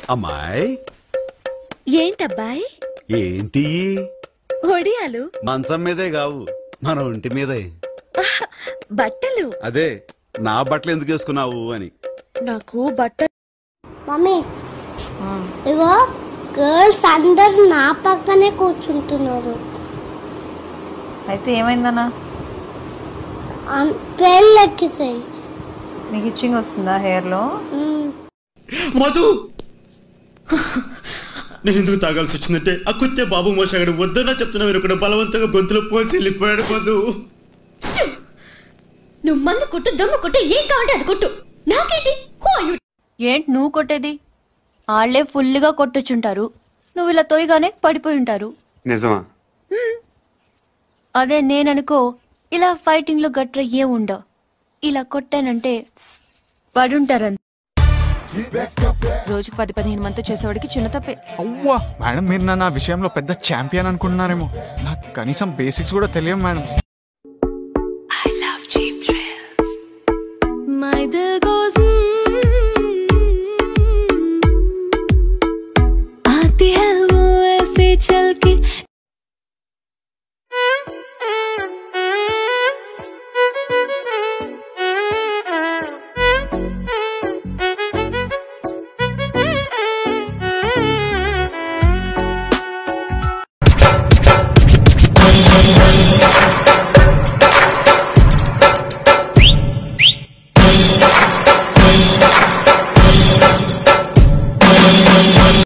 అమ్మాయి ఏంటబ్బాయ్ ఏంటి ఒడియాలు మంచం మీదే కావు మన ఒంటి మీదే ఆహ్, బట్టలు అదే నా బట్టలు ఎందుకు వేసుకున్నావు అని నాకు బట్టలు మమ్మీ ఇగో గర్ల్స్ అందరు నా పక్కనే కూర్చుంటున్నారు అయితే ఏమైందన్నా అన్- పేర్లు ఎక్కిసాయి నీకు ఇచ్చింగ్ వస్తుందా హెయిర్లో మ్మ్. మధు నేను ఎందుకు తాగాల్సి వచ్చిందంటే ఆ కుత్తే బాబు మోసగాడు వద్దన్నా చెప్తున్నా మీరు ఇక్కడ బలవంతంగా గొంతులో పోసి వెళ్ళిపోయాడు మధు నువ్వు మందు కొట్టు దమ్ము కొట్టు ఏం కావాలంటే అది కొట్టు నాకేంటి హూ ఆర్ యు ఏంటి నువ్వు కొట్టేది ఆళ్లే ఫుల్గా కొట్టొచ్చుంటారు నువ్వు ఇలా తొయ్యగానే పడిపోయి ఉంటారు నిజమా అదే నేననుకో ఇలా ఫైటింగ్ లో గట్ర ఏం ఉండవు ఇలా కొట్టానంటే పడుంటారంత రోజుకు పది పదిహేను మంది చేసేవాడికి చిన్న తప్పే అవ్వా మేడం మీరు నా నా విషయంలో పెద్ద ఛాంపియన్ అనుకుంటున్నారేమో నాకు కనీసం బేసిక్స్ కూడా తెలియదు మేడం మై దిల్